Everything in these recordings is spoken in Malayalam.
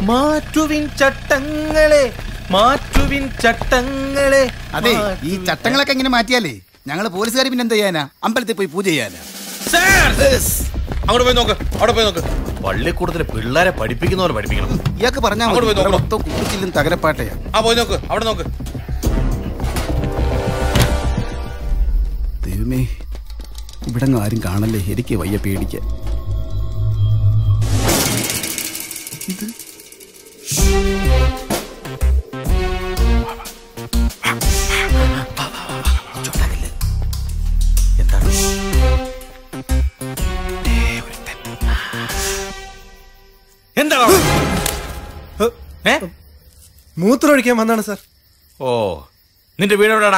മാറ്റുവിൻ ചട്ടങ്ങളെ മാറ്റുവിൻ ചട്ടങ്ങളെ അതെ ഈ ചട്ടങ്ങളൊക്കെ ഇങ്ങനെ മാറ്റിയാലേ ഞങ്ങള് പോലീസുകാർ പിന്നെ എന്ത് ചെയ്യാനാ അമ്പലത്തിൽ പോയി പൂജ ചെയ്യാനാ അങ്ങോട്ട് പോയി നോക്ക് അവിടെ പോയി നോക്ക് പള്ളിക്കൂടത്തിൽ പിള്ളേരെ പഠിപ്പിക്കുന്ന പോലെ പഠിപ്പിക്കണം ഇയാൾക്ക് പറഞ്ഞാൽ അങ്ങോട്ട് പോയി നോക്കണം. മൊത്തം കുട്ടിച്ചില്ലും തകരപ്പാട്ടയാ ആ പോയി നോക്ക് അവിടെ നോക്ക് ദൈവമേ ഇവിടെ ആരും കാണല്ലേ എനിക്ക് വയ്യ പേടിക്കാൻ ഇത് എന്താണ് എന്താണ് അവിടെ? ഏ മൂത്രം ഒഴിക്കാൻ വന്നാണ് സാർ ഓ നിന്റെ വീട് എവിടെടാ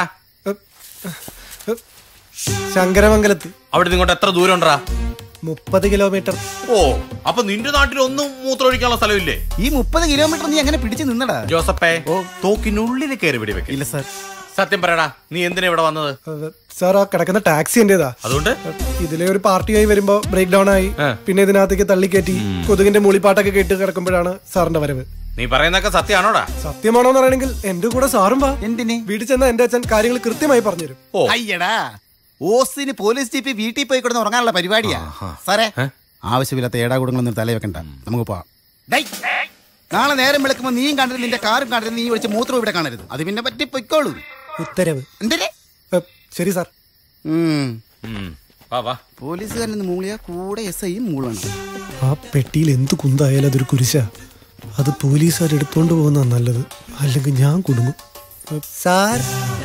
ശങ്കരമംഗലത്ത് അവിടെ ഇങ്ങോട്ട് എത്ര ദൂരം ഉണ്ടാ മുപ്പത് കിലോമീറ്റർ ഓ അപ്പൊ നിന്റെ നാട്ടിൽ ഒന്നും മൂത്രമൊഴിക്കാനുള്ള സ്ഥലമില്ലേ ഈ മുപ്പത് കിലോമീറ്റർ നീ എങ്ങനെ പിടിച്ചു നിന്നടാ ജോസഫേ തോക്കിനുള്ളിൽ കയറി വെടിവെക്ക ഇല്ല സാർ സത്യം പറയടാ നീ എന്തിനാ ഇവിടെ വന്നത് സാർ ആ കിടക്കുന്ന ടാക്സി എന്റേതാ അതുകൊണ്ട് ഇതിലെ ഒരു പാർട്ടിയായി വരുമ്പോ ബ്രേക്ക് ഡൗൺ ആയി ആ. പിന്നെ ഇതിനകത്തേക്ക് തള്ളിക്കയറ്റി കൊതുകിന്റെ മൂളിപ്പാട്ടൊക്കെ കേട്ട് കിടക്കുമ്പോഴാണ് സാറിന്റെ വരവ് നീ പറയുന്നൊക്കെ സത്യമാണോടാ സത്യമാണോ എന്ന് പറയണെങ്കിൽ എന്റെ കൂടെ സാറും വാ എന്തിന് വീട്ടിൽ ചെന്ന എന്റെ അച്ഛൻ കാര്യങ്ങൾ കൃത്യമായി പറഞ്ഞുതരും ഓ അയ്യടാ ഓസിന് പോലീസ് ജീപ്പ് വീട്ടിൽ പോയി കിടന്ന് ഉറങ്ങാനുള്ള പരിപാടിയാ സാറേ ആവശ്യമില്ലാത്ത ഏടാകൂടങ്ങളൊന്നും തല വെക്കണ്ട നമുക്ക് പോവാം ഡേയ്, നാളെ നേരം വിളക്കുമ്പോ നീയും കാണരുത് നിന്റെ കാറും കാണരുത് നീ വിളിച്ച് മൂത്രം ഇവിടെ കാണരുത് അത് പിന്നെ പറ്റി പൊയ്ക്കോളൂ ഉത്തരവ് എന്തേ ഏ, ശരി സാർ ഉം. വാ വാ പോലീസുകാരൻ മൂളിയ കൂടെ എസ് ഐയും മൂളണം ആ പെട്ടിയിൽ എന്ത് കുന്തായാലും അതൊരു കുരിശ അത് പോലീസുകാർ എടുത്തോണ്ട് പോകുന്ന നല്ലത് അല്ലെങ്കിൽ ഞാൻ കുടുങ്ങും ഏ, സാർ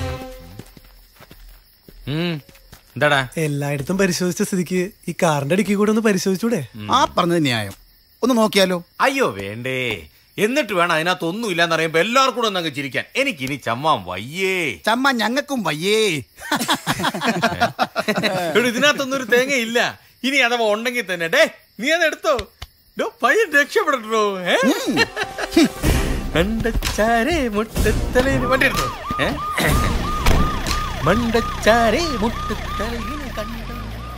ഉം. എന്താടാ എല്ലായിടത്തും പരിശോധിച്ച സ്ഥിതിക്ക് ഈ കാറിന്റെ അടുക്കി കൂടെ ഒന്ന് പരിശോധിച്ചൂടെ ആ പറഞ്ഞത് ന്യായം ഒന്ന് നോക്കിയാലോ അയ്യോ വേണ്ടേ എന്നിട്ട് വേണം അതിനകത്ത് ഒന്നും ഇല്ലാന്ന് അറിയുമ്പോ എല്ലാവർക്കും കൂടെ ഒന്നങ്ങ് ചിരിക്കാൻ എനിക്കിനി ചമ്മാൻ വയ്യേ ചമ്മ ഞങ്ങൾക്കും വയ്യേ എടോ, ഇതിനകത്തൊന്നും ഒരു തേങ്ങ ഇല്ല ഇനി അഥവാ ഉണ്ടെങ്കിൽ തന്നെ ഡേ നീ അത് എടുത്തോ ഡോ, പയ്യൻ രക്ഷപ്പെടട്ടോ ഏ? മണ്ടച്ചാരേ മുട്ടത്തലയിൽ വണ്ടി എടുത്തോ ഏ? മണ്ടച്ചാരേ മുട്ടത്തലയിൽ കണ്ടോ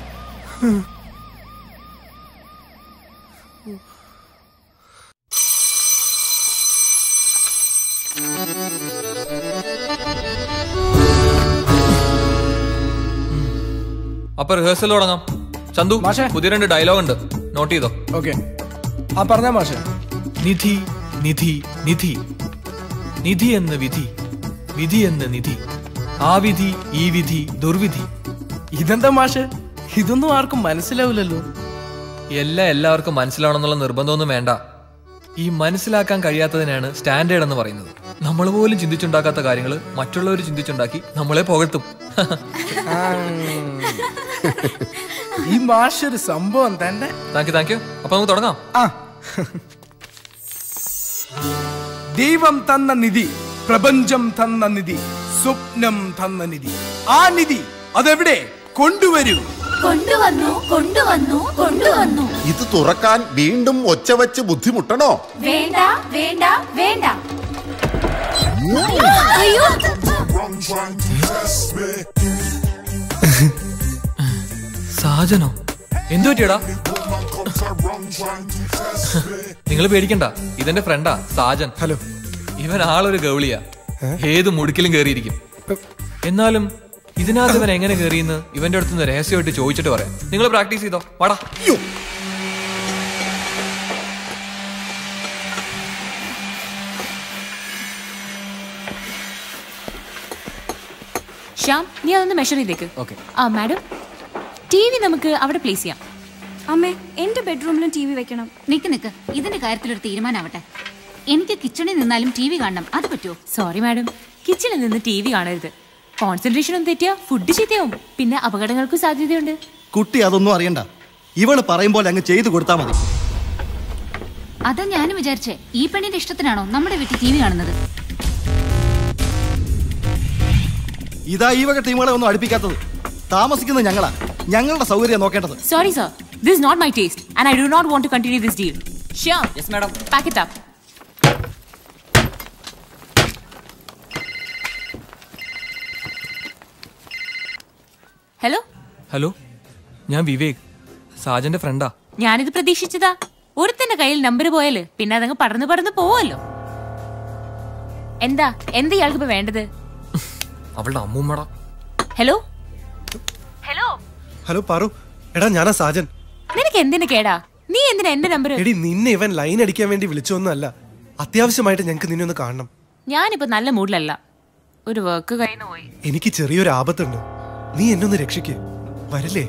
അപ്പൊ റിഹേഴ്സൽ തുടങ്ങാം ചന്തു പുതിയ രണ്ട് ഡയലോഗ് ഉണ്ട് നോട്ട് ചെയ്തോ ഓക്കെ ആ പറഞ്ഞാ മാഷെ നിധി നിധി നിധി നിധി എന്ന് വിധി വിധി എന്ന് നിധി ആ വിധി ഈ വിധി ദുർവിധി ഇതെന്താ മാഷെ ഇതൊന്നും ആർക്കും മനസ്സിലാവില്ലല്ലോ എല്ലാം എല്ലാവർക്കും മനസ്സിലാവണമെന്നുള്ള നിർബന്ധമൊന്നും വേണ്ട ഈ മനസ്സിലാക്കാൻ കഴിയാത്തതിനാണ് സ്റ്റാൻഡേർഡ് എന്ന് പറയുന്നത് നമ്മൾ പോലും ചിന്തിച്ചുണ്ടാക്കാത്ത കാര്യങ്ങൾ മറ്റുള്ളവർ ചിന്തിച്ചുണ്ടാക്കി നമ്മളെ പുകഴ്ത്തും ഈ മാഷ് ഒരു സംഭവം തന്നെ താങ്ക് യു താങ്ക് യു അപ്പൊ നമുക്ക് തുടങ്ങാം ആ ദൈവം തന്ന നിധി പ്രപഞ്ചം തന്ന നിധി സ്വപ്നം തന്ന നിധി ആ നിധി അതെവിടെ കൊണ്ടുവരൂ കൊണ്ടുവന്നു കൊണ്ടുവന്നു കൊണ്ടുവന്നു ഇത് തുറക്കാൻ വീണ്ടും ഒച്ച വെച്ച് ബുദ്ധിമുട്ടണോ വേണ്ട വേണ്ട വേണ്ട അയ്യോ സാജനോ എന്തു പറ്റിയടാ നിങ്ങൾ പേടിക്കണ്ട ഇതെന്റെ ഫ്രണ്ടാ സാജൻ ഹലോ ഇവൻ ആളൊരു ഗൗളിയാ ഏത് മുടുക്കിലും കേറിയിരിക്കും എന്നാലും ഇതിനകത്ത് ഇവൻ എങ്ങനെ കയറിയെന്ന് ഇവന്റെ അടുത്ത് രഹസ്യമായിട്ട് ചോദിച്ചിട്ട് പറയാം നിങ്ങൾ പ്രാക്ടീസ് ചെയ്തോ വാടാ ശ്യാം നീ അതൊന്ന് മെഷർ ചെയ്തേക്ക് ആ മാഡം ടി വി നമുക്ക് അവിടെ പ്ലേസ് ചെയ്യാം അമ്മേ എന്റെ ബെഡ്റൂമിലും ടി വി വെക്കണം നിക്ക് നിക്ക് ഇതിന്റെ കാര്യത്തിലൊരു തീരുമാനാവട്ടെ എനിക്ക് കിച്ചണിൽ നിന്നാലും ടി വി കാണണം അത് പറ്റുമോ സോറി മാഡം കിച്ചണിൽ നിന്ന് ടി വി കാണരുത് കോൺസെൻട്രേഷൻ ഒന്ന് തെറ്റിയാ ഫുഡ് ചീത്തയാവും പിന്നെ അപകടങ്ങൾക്കും സാധ്യതയുണ്ട് കുട്ടി അതൊന്നും അറിയണ്ട ഇവള് പറയുമ്പോൾ അങ്ങ് ചെയ്തു കൊടുത്താൽ മതി അതാ ഞാനും വിചാരിച്ചേ ഈ പെണ്ണിന്റെ ഇഷ്ടത്തിനാണോ നമ്മുടെ വീട്ടിൽ ടി വി കാണുന്നത് ഇതാ ഈ വക ടീമുകളെ ഒന്നും അടുപ്പിക്കാത്തത് താമസിക്കുന്നത് ഞങ്ങളാ ഞങ്ങളുടെ സൗകര്യം നോക്കേണ്ടത് sorry sir this not my taste and I do not want to continue this deal Shyam yes madam pack it up hello hello ഞാൻ വിവേക് സാജന്റെ ഫ്രണ്ടാ ഞാനിത് പ്രതീക്ഷിച്ചതാ ഒരുത്തന്റെ കയ്യിൽ നമ്പർ പോയാല് പിന്നെ അതങ്ങ് പടർന്നു പടർന്നു പോവല്ലോ എന്താ എന്താ ഇയാൾക്ക് ഇപ്പൊ വേണ്ടത് അവളുടെ അമ്മൂമ്മട ഹലോ ഹലോ ഹലോ പാറു എടാ ഞാനാ സാജൻ നിനക്ക് എന്തിനു കേടാ നീ എന്തിനാ എന്റെ നമ്പർ എടി നിന്നെ ഇവൻ ലൈൻ അടിക്കാൻ വേണ്ടി വിളിച്ചൊന്നുമല്ല അത്യാവശ്യമായിട്ട് ഞങ്ങൾക്ക് നിന്നെ ഒന്ന് കാണണം ഞാനിപ്പോ നല്ല മൂഡിലല്ല ഒരു വർക്ക് കഴിഞ്ഞു പോയി എനിക്ക് ചെറിയൊരു ആപത്തുണ്ട് നീ എന്നെ ഒന്ന് രക്ഷിക്ക് വരില്ലേ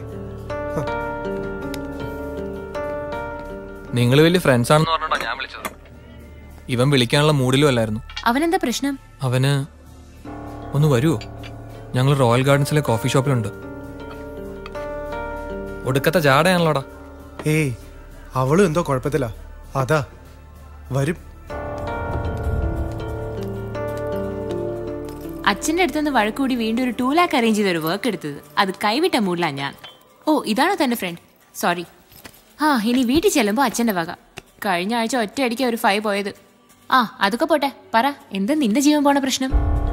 നിങ്ങൾ വലിയ ഫ്രണ്ട്സ് ആണെന്ന് പറഞ്ഞോണ്ടാ ഞാൻ വിളിച്ചത് ഇവൻ വിളിക്കാനുള്ള മൂഡിലും അല്ലായിരുന്നു അവനെന്താ പ്രശ്നം അവന് ഒന്ന് വരുമോ ഞങ്ങൾ റോയൽ ഗാർഡൻസിലെ കോഫി ഷോപ്പിലുണ്ട് ഒടുക്കത്തെ ജാടയാണല്ലോടാ ഏയ് അവളും എന്തോ കുഴപ്പത്തില്ല അതാ വരും അച്ഛന്റെ അടുത്തുനിന്ന് വഴക്കൂടി വീണ്ടും ഒരു ടൂ ലാക്ക് അറേഞ്ച് ചെയ്ത ഒരു വർക്ക് എടുത്തത് അത് കൈവിട്ട മൂഡിലാ ഞാൻ ഓ ഇതാണോ തന്റെ ഫ്രണ്ട് സോറി ആ ഇനി വീട്ടിൽ ചെല്ലുമ്പോ അച്ഛന്റെ വക കഴിഞ്ഞ ആഴ്ച ഒറ്റയടിക്ക് ഒരു ഫൈവ് പോയത് ആ അതൊക്കെ പോട്ടെ പറ എന്താ നിന്റെ ജീവൻ പോണ പ്രശ്നം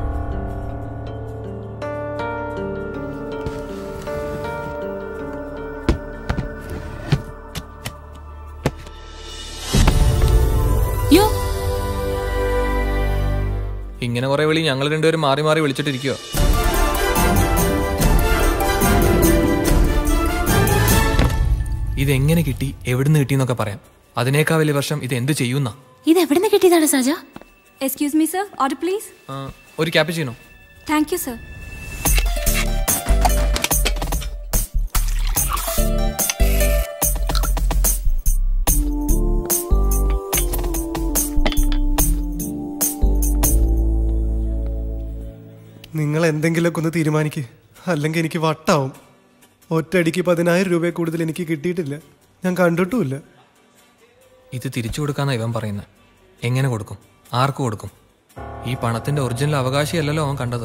യോ ഇങ്ങനെ കുറെ വിളി ഞങ്ങൾ രണ്ടുപേരും മാറി മാറി വിളിച്ചിട്ടിരിക്കുവോ ഇതെങ്ങനെ കിട്ടി എവിടുന്ന് കിട്ടി എന്നൊക്കെ പറയാം അതിനേക്കാൾ വലിയ വർഷം ഇത് എന്ത് ചെയ്യുന്ന ഇത് എവിടുന്ന് കിട്ടിയതാണ് സാജ excuse me sir order please ഒരു ക്യാപ്പിച്ചീനോ താങ്ക് യു സർ നിങ്ങൾ എന്തെങ്കിലുമൊക്കെ ഒന്ന് തീരുമാനിക്ക് അല്ലെങ്കിൽ എനിക്ക് വട്ടാവും ഒറ്റയടിക്ക് പതിനായിരം രൂപ കൂടുതൽ എനിക്ക് കിട്ടിയിട്ടില്ല ഞാൻ കണ്ടിട്ടുമില്ല ഇത് തിരിച്ചു കൊടുക്കാന്നാ ഇവൻ പറയുന്നത് എങ്ങനെ കൊടുക്കും ആർക്ക് കൊടുക്കും ഈ പണത്തിന്റെ ഒറിജിനൽ അവകാശിയല്ലല്ലോ അവൻ കണ്ടത്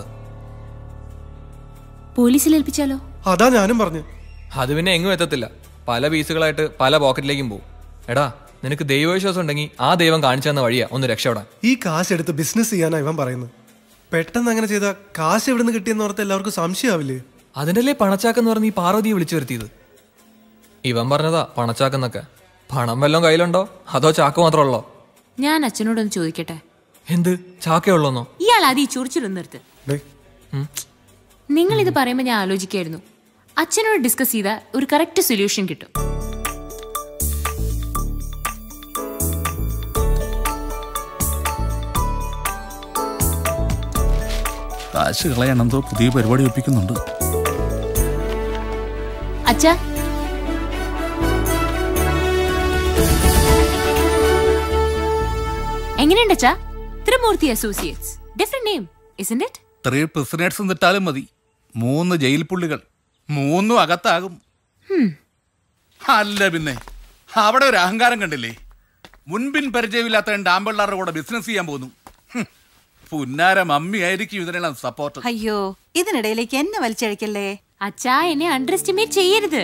പോലീസിൽ ഏൽപ്പിച്ചാലോ അതാ ഞാനും പറഞ്ഞു അത് പിന്നെ എങ്ങും എത്തത്തില്ല പല പീസുകളായിട്ട് പല പോക്കറ്റിലേക്കും പോകും എടാ നിനക്ക് ദൈവവിശ്വാസം ഉണ്ടെങ്കിൽ ആ ദൈവം കാണിച്ചു തന്ന വഴിയാ ഒന്ന് രക്ഷപ്പെടാൻ ഈ കാശ് എടുത്ത് ബിസിനസ് ചെയ്യാനാ ഇവൻ പറയുന്നത് പെട്ടെന്ന് അങ്ങനെ ചെയ്താൽ കാശ് എവിടെ നിന്ന് കിട്ടിയെന്ന് ഓർത്ത് എല്ലാവർക്കും സംശയമാവില്ലേ അതിനല്ലേ പണച്ചാക്കെന്ന് പറഞ്ഞ് ഈ പാർവതിയെ വിളിച്ചു വരുത്തിയത് ഇവൻ പറഞ്ഞതാ പണച്ചാക്കെന്നൊക്കെ പണം വല്ലതും കയ്യിലുണ്ടോ അതോ ചാക്ക് മാത്രമുള്ളോ ഞാൻ അച്ഛനോടൊന്ന് ചോദിക്കട്ടെ എന്ത് ചാക്കേ ഉള്ളോന്നോ ഇയാൾ ആദ്യം ഈ ചുറിച്ചിലൊന്ന് നിർത്ത് നിങ്ങൾ ഇത് പറയുമ്പോൾ ഞാൻ ആലോചിക്കായിരുന്നു അച്ഛനോട് ഡിസ്കസ് ചെയ്താൽ ഒരു കറക്റ്റ് സൊല്യൂഷൻ കിട്ടും കാശ് കളയാൻ എന്തോ പുതിയ പരിപാടി ഒപ്പിക്കുന്നുണ്ട് അച്ഛാ എങ്ങനെയുണ്ട് അച്ഛാ Trimurthi associates different name isn't it three prisoners നിട്ടാലും മതി മൂന്ന് ജയിൽ പുള്ളികൾ മൂന്നും അകത്താകും അല്ല പിന്നെ അവിടെ ഒരു അഹങ്കാരം കണ്ടില്ലേ മുൻപിൻ പരിചയമില്ലാത്ത രണ്ട് ആമ്പിള്ളാരുടെ കൂടെ ബിസിനസ് ചെയ്യാൻ പോകുന്നു ഹും. പുന്നാര മമ്മി ആയിരിക്കും ഇതിനെല്ലാം സപ്പോർട്ട് അയ്യോ ഇതിനിടയിലേക്ക് എന്നെ വലിച്ചഴിക്കല്ലേ അച്ഛാ എന്നെ അണ്ടർ എസ്റ്റിമേറ്റ് ചെയ്യരുത്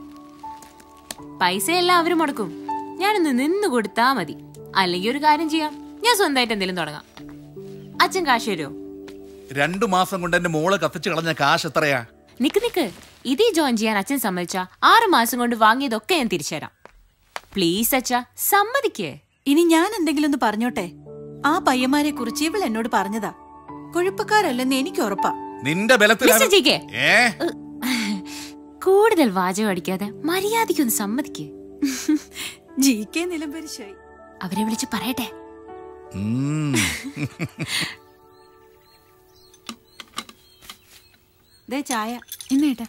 പൈസ എല്ലാം അവര് മുടക്കും ഞാനൊന്ന് നിന്ന് കൊടുത്താ മതി അല്ലെങ്കിൽ ഒരു കാര്യം ചെയ്യാം ഞാൻ സ്വന്തമായിട്ട് എന്തെങ്കിലും തുടങ്ങാം അച്ഛൻ കാശ് തരുമോ രണ്ടു മാസം കൊണ്ട് എന്റെ മോള് കത്തിച്ച് കളഞ്ഞ കാശ് എത്രയാ നിക്ക് നിക്ക് ഇതേ ജോയിൻ ചെയ്യാൻ അച്ഛൻ സമ്മതിച്ച ആറ് മാസം കൊണ്ട് വാങ്ങിയതൊക്കെ ഞാൻ തിരിച്ചുതരാം പ്ലീസ് അച്ഛാ സമ്മതിക്കേ ഇനി ഞാൻ എന്തെങ്കിലും ഒന്ന് പറഞ്ഞോട്ടെ ആ പയ്യന്മാരെ കുറിച്ച് ഇവൾ എന്നോട് പറഞ്ഞതാ കൊഴുപ്പക്കാരല്ലെന്ന് എനിക്ക് ഉറപ്പാ നിന്റെ ബലത്തിലാണ് മിസ്റ്റർ ജി കെ. ഏ കൂടുതൽ വാചകം അടിക്കാതെ മര്യാദയ്ക്കൊന്ന് സമ്മതിക്കേ ജി കെ നിലംപരിശായി അവരെ വിളിച്ച് പറയട്ടെ ഉം. ദേ ചായ ഇന്നേട്ടാ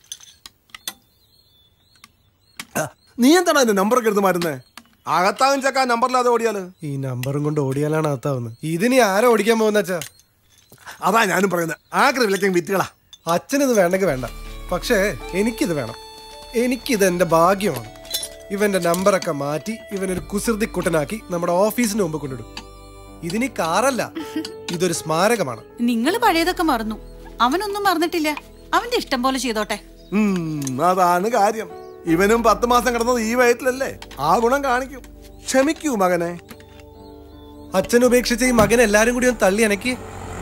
നീ എന്താണ് അതിന്റെ നമ്പർ ഒക്കെ എടുത്ത് മാറ്റുന്നേ അകത്താകും ചക്ക നമ്പറില്ലാതെ ഓടിയാല് ഈ നമ്പറും കൊണ്ട് ഓടിയാലാണ് അകത്താവുന്നത് ഇതിനി ആരോ ഓടിക്കാൻ പോകുന്ന അച്ഛാ അതാ ഞാനും പറയുന്നത് ആഗ്രഹ വിലക്കും വിറ്റുകളാ അച്ഛനിത് വേണ്ടെങ്കിൽ വേണ്ട പക്ഷേ എനിക്കിത് വേണം എനിക്കിത് എൻ്റെ ഭാഗ്യമാണ് ഇവന്റെ നമ്പറൊക്കെ മാറ്റി ഇവനൊരു കുസൃതി കുട്ടനാക്കി നമ്മുടെ ഓഫീസിന് മുമ്പ് കൊണ്ടിടും ഇതിനി കാറല്ല ഇതൊരു സ്മാരകമാണ് നിങ്ങൾ പഴയതൊക്കെ മറന്നു അവനൊന്നും മറന്നിട്ടില്ല അവന്റെ ഇഷ്ടം പോലെ ചെയ്തോട്ടെ ഉം, അതാണ് കാര്യം ഇവനും പത്ത് മാസം കിടന്നത് ഈ വയറ്റിലല്ലേ ആ ഗുണം കാണിക്കും ക്ഷമിക്കൂ മകനെ അച്ഛൻ ഉപേക്ഷിച്ച ഈ മകൻ എല്ലാരും കൂടി ഒന്ന് തള്ളി എനക്ക്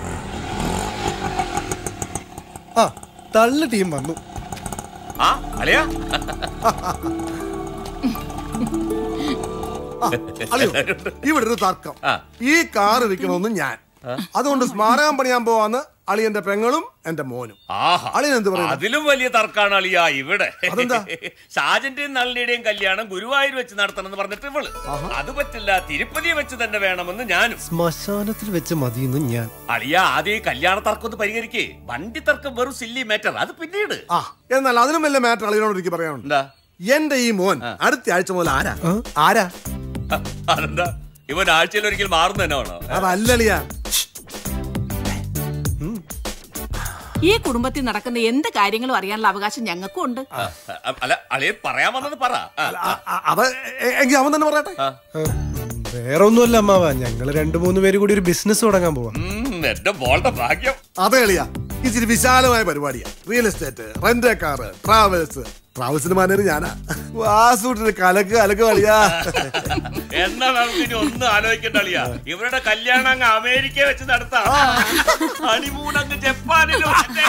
ആ തള്ളു ടീം വന്നു ആ അളിയാ അളിയോ, ഇവിടെ ഒരു തർക്കം ഈ കാറ് വിൽക്കണമെന്ന് ഞാൻ അതുകൊണ്ട് സ്മാരകം പണിയാൻ പോവാന്ന് അളിയന്റെ പെങ്ങളും എന്റെ മോനും ആഹാ അളിയൻ എന്ത് പറയുന്നു അതിലും വലിയ തർക്കാണ് അളിയ ഇവിടെ അതെന്താ? ഷാജന്റെയും നളിനിയുടെയും കല്യാണം ഗുരുവായൂർ വെച്ച് നടത്തണം എന്ന് പറഞ്ഞിട്ട് ഇവള് അത് പറ്റില്ല തിരുപ്പതി വെച്ച് തന്നെ വേണമെന്ന് ഞാനും ശ്മശാനത്തിൽ വെച്ച് മതിയെന്ന് ഞാൻ അളിയ ആദ്യം ഈ കല്യാണ തർക്കം ഒന്ന് പരിഹരിക്കേ വണ്ടി തർക്കം വെറും സില്ലി മാറ്റർ അത് പിന്നീട് ആ എന്നാൽ അതിലും വലിയ മാറ്റർ അളിയനോട് എനിക്ക് പറയാനുണ്ട് എന്റെ ഈ മോൻ അടുത്ത ആഴ്ച മുതൽ ആരാ ആരാ അതെന്താ ഇവൻ ആഴ്ചയിൽ ഒരിക്കൽ മാറുന്ന തന്നെ വേണോ അതല്ലളിയ ഈ കുടുംബത്തിൽ നടക്കുന്ന എന്ത് കാര്യങ്ങളും അറിയാനുള്ള അവകാശം ഞങ്ങൾക്കും ഉണ്ട് അല്ല അളിയെ പറയാൻ വന്നത് പറ ആ, അത് എങ്കിൽ അവൻ തന്നെ പറയട്ടെ വേറെ ഒന്നുമല്ല അമ്മാവ ഞങ്ങള് രണ്ടു മൂന്ന് പേര് കൂടി ഒരു ബിസിനസ് തുടങ്ങാൻ പോവാ ഉം, എന്റെ മോളുടെ ഭാഗ്യം അതെ എളിയ ഇച്ചിരി വിശാലമായ പരിപാടിയാ real estate rent car travels ട്രാവൽസിന് മാനേജർ ഞാനാ വാസൂട്ടിന് കലക്ക് കലക്ക് കളിയാ എന്നാ നമുക്ക് ഇനി ഒന്നും ആലോചിക്കണ്ട അളിയ ഇവരുടെ കല്യാണം അങ്ങ് അമേരിക്ക വെച്ച് നടത്താം ഹണിമൂൺ അങ്ങ് ജപ്പാനിൽ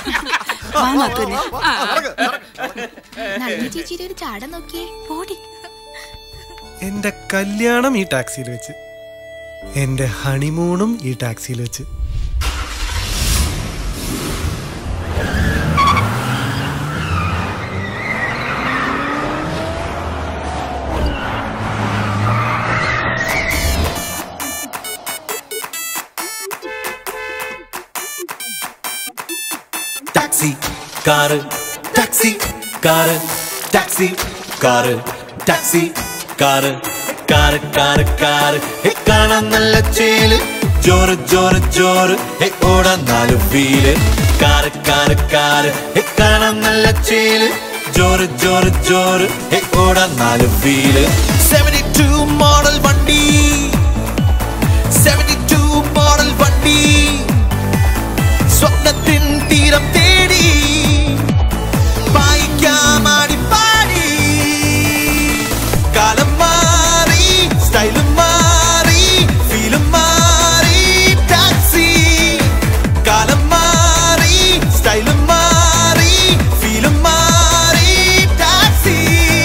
നളിനി ചേച്ചിയുടെ ഒരു ചാട നോക്കിയേ പോടി എന്റെ കല്യാണം ഈ ടാക്സിയിൽ വെച്ച് എന്റെ ഹണിമൂണും ഈ ടാക്സിയിൽ വെച്ച് taxi car taxi car taxi car taxi car car car car hey കാണാൻ നല്ല ചേല് ജോറ് ജോറ് ജോറ് ഹേ ഓടാൻ നാല് wheel car car car hey കാണാൻ നല്ല ചേല് ജോറ് ജോറ് ജോറ് ഹേ ഓടാൻ നാല് വീല് സെവന്റി ടു മോഡൽ വണ്ടി സെവന്റി ടു മോഡൽ വണ്ടി സ്വപ്നത്തിൻ തീരം തേടി വായിക്കാമാടി പാടി കാലം മാറി സ്റ്റൈലും മാറി ഫീലും മാറി ടാക്സി കാലം മാറി സ്റ്റൈലും മാറി ഫീലും മാറി ടാക്സി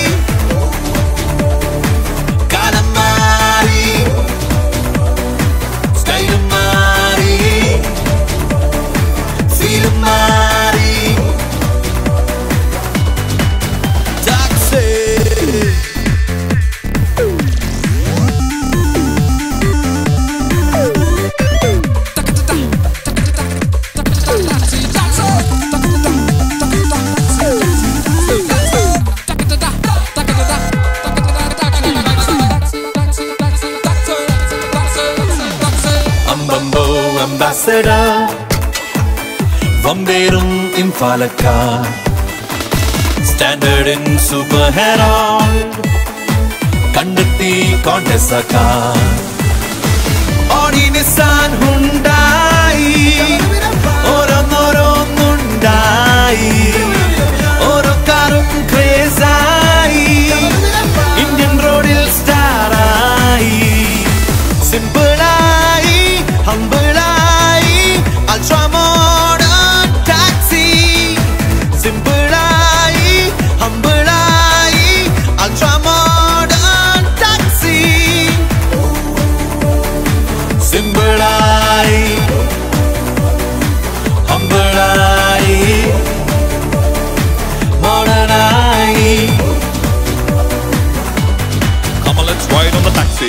കാലം മാറി സ്റ്റൈലും മാറി ഫീലും മാറി ടാക്സി അമ്പമ്പോ അംബാസഡർ വമ്പേറും ഇംഫാലക്കാർ സ്റ്റാൻഡേർഡ് ഇൻ സൂപ്പർ ഹെറോൾ കണ്ടെത്തി കോണ്ടസാക്കാർ ഓടി നിസാൻ ഹുണ്ടായി ഓരോന്നോരോന്നുണ്ടായി ഓരോ കാറും ക്രേസായി ഇന്ത്യൻ റോഡിൽ സ്റ്റാറായി സിമ്പിളായി ഹമ്പിളായി അൾട്രാ മോഡേൺ ടാക്സി സിമ്പിളായി ഹമ്പിളായി അൾട്രാ മോഡേൺ ടാക്സി സിമ്പിളായി ഹമ്പിളായി മോഡേണായി Come on, let's ride on the taxi.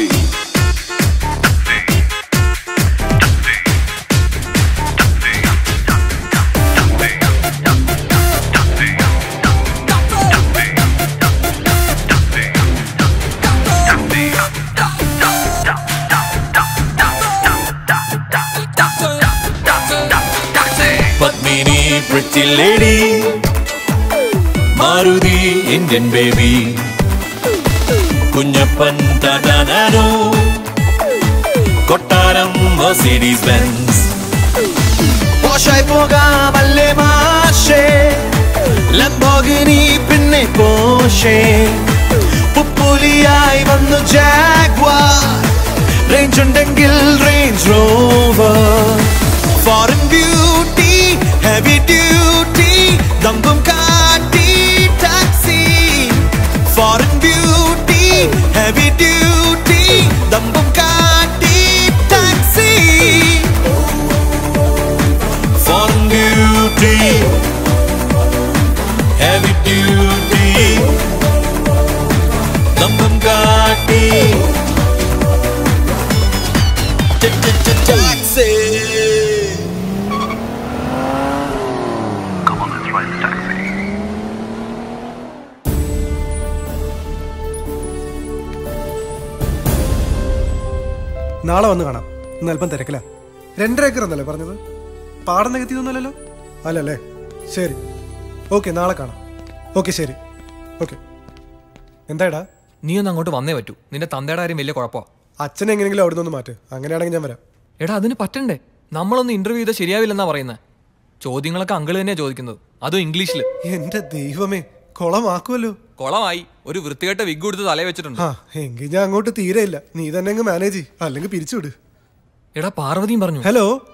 Padmini pretty lady Maruti Indian baby Kunjappan ടാറ്റാനോ കൊട്ടാരം മെർസിഡീസ് ബെൻസ് പോഷായി പോകാമല്ലേ മാഷേ ലംബോഗിനി പിന്നെ പോഷേ പുപ്പുലിയായി വന്നു ജാഗ്വാർ റേഞ്ച് ഉണ്ടെങ്കിൽ Range Rover foreign beauty heavy duty ദമ്പും കാട്ടി taxi foreign beauty heavy duty നാളെ വന്ന് കാണാം ഇന്ന് അല്പം തിരക്കില്ല രണ്ടര ഏക്കർ എന്നല്ലേ പറഞ്ഞത് പാടം നികത്തിയൊന്നുമല്ലല്ലോ അല്ലല്ലേ ശരി ഓക്കെ നാളെ കാണാം ഓക്കെ ശരി ഓക്കെ എന്താടാ നീ ഒന്ന് അങ്ങോട്ട് വന്നേ പറ്റൂ നിന്റെ തന്തയുടെ കാര്യം വലിയ കുഴപ്പമാ അച്ഛനെ എങ്ങനെയെങ്കിലും അവിടെ നിന്ന് മാറ്റ് അങ്ങനെയാണെങ്കിൽ ഞാൻ വരാം എടാ അതിന് പറ്റണ്ടേ നമ്മളൊന്ന് ഇന്റർവ്യൂ ചെയ്താൽ ശരിയാവില്ലെന്നാ പറയുന്നത് ചോദ്യങ്ങളൊക്കെ അങ്കിള് തന്നെയാ ചോദിക്കുന്നത് അതും ഇംഗ്ലീഷിൽ എന്റെ ദൈവമേ കുളമാക്കുമല്ലോ കുളമായി ഒരു വൃത്തികെട്ട വിഗ് കൊടുത്ത് തലേ വെച്ചിട്ടുണ്ട് ആ എങ്കിൽ ഞാൻ അങ്ങോട്ട് തീരെ ഇല്ല നീ തന്നെ അങ്ങ് മാനേജ് ചെയ്യ് അല്ലെങ്കിൽ പിരിച്ചുവിട് എടാ പാർവതിയും പറഞ്ഞു ഹലോ